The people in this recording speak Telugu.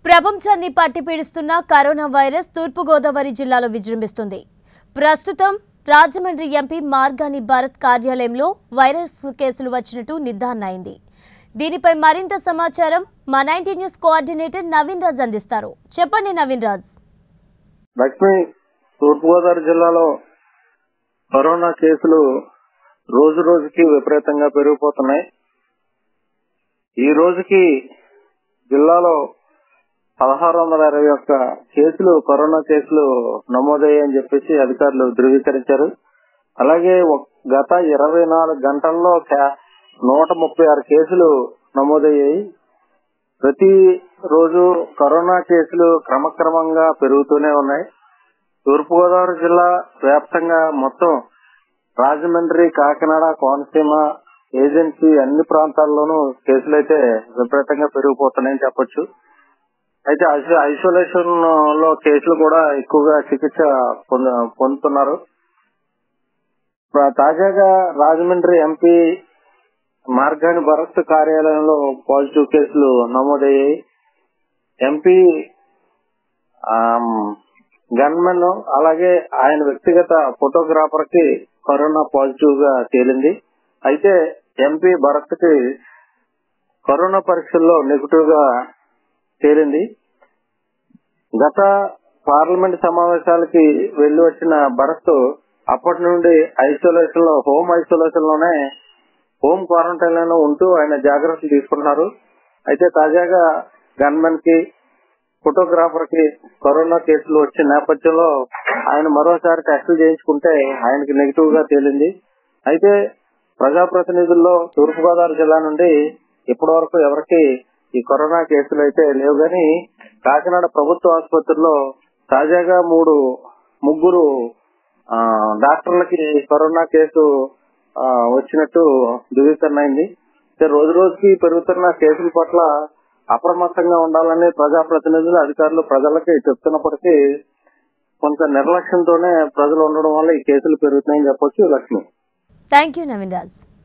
ప్రపంచాన్ని పట్టి పీడిస్తున్న కరోనా వైరస్ తూర్పుగోదావరి జిల్లాలో విజృంభిస్తుంది ప్రస్తుతం రాజమండ్రి ఎంపీ మార్గాని భారత్ కార్యాలయంలో వైరస్ కేసులు వచ్చినట్టు నిర్ధారణ అయింది దీనిపై మరింత సమాచారం మా ninety news coordinator Naveen Raj అందిస్తారు చెప్పండి నవీన్ రాజ్ లక్ష్మి తూర్పుగోదావరి జిల్లాలో కరోనా కేసులు రోజు రోజుకి విపరీతంగా పెరిగిపోతున్నాయి ఈ రోజుకి జిల్లాలో పదహారు వందల ఇరవై ఒక్క కేసులు కరోనా కేసులు నమోదయ్యాయని చెప్పేసి అధికారులు ధృవీకరించారు అలాగే ఒక్- గత ఇరవై నాలుగు గంటల్లో కా- నూట ముప్పై ఆరు కేసులు నమోదయ్యాయి ప్రతి రోజు కరోనా కేసులు క్రమక్రమంగా పెరుగుతూనే ఉన్నాయి తూర్పుగోదావరి జిల్లా వ్యాప్తంగా మొత్తం రాజమండ్రి కాకినాడ కోనసీమ ఏజెన్సీ అన్ని ప్రాంతాల్లోనూ కేసులు అయితే విపరీతంగా పెరిగిపోతున్నాయని చెప్పొచ్చు అయితే ఐసో- ఐసోలేషన్ లో కేసులు కూడా ఎక్కువగా చికిత్స పొంద- పొందుతున్నారు ప్ర- తాజాగా రాజమండ్రి ఎంపీ మార్గాని భరత్ కార్యాలయంలో పాజిటివ్ కేసులు నమోదయ్యాయి ఎంపీ గన్మెన్ అలాగే ఆయన వ్యక్తిగత ఫోటోగ్రాఫర్ కి కరోనా పాజిటివ్ గా తేలింది అయితే ఎంపీ భరత్ కి కరోనా పరీక్షల్లో నెగిటివ్ గా తేలింది గత పార్లమెంట్ సమావేశాలకి వెళ్లి వచ్చిన భరత్ అప్పటి నుండి ఐసోలేషన్ లో హోమ్ ఐసోలేషన్ లోనే హోమ్ క్వారంటైన్ లోనే ఉంటూ ఆయన జాగ్రత్తలు తీసుకుంటున్నారు అయితే తాజాగా గన్మెన్ కి ఫోటోగ్రాఫర్ కి కరోనా కేసులు వచ్చిన నేపథ్యంలో ఆయన మరోసారి టెస్టులు చేయించుకుంటే ఆయనకి నెగిటివ్ గా తేలింది అయితే ప్రజాప్రతినిధుల్లో తూర్పుగోదావరి జిల్లా నుండి ఇప్పటి వరకు ఎవరికి ఈ కరోనా కేసులు అయితే లేవు గాని కాకినాడ ప్రభుత్వ ఆసుపత్రిలో తాజాగా మూడు ముగ్గురు ఆ, డాక్టర్లకి కరోనా కేసు ఆ, వచ్చినట్టు ధృవీకరణ అయింది అయితే రోజు రోజుకి పెరుగుతున్న కేసుల పట్ల అప్రమత్తంగా ఉండాలని ప్రజాప్రతినిధులు అధికారులు ప్రజలకి చెప్తున్నప్పటికీ కొంత నిర్లక్ష్యంతోనే ప్రజలు ఉండడం వల్ల ఈ కేసులు పెరుగుతున్నాయని చెప్పొచ్చు లక్ష్మి థ్యాంక్ యూ నవీన్ రాజ్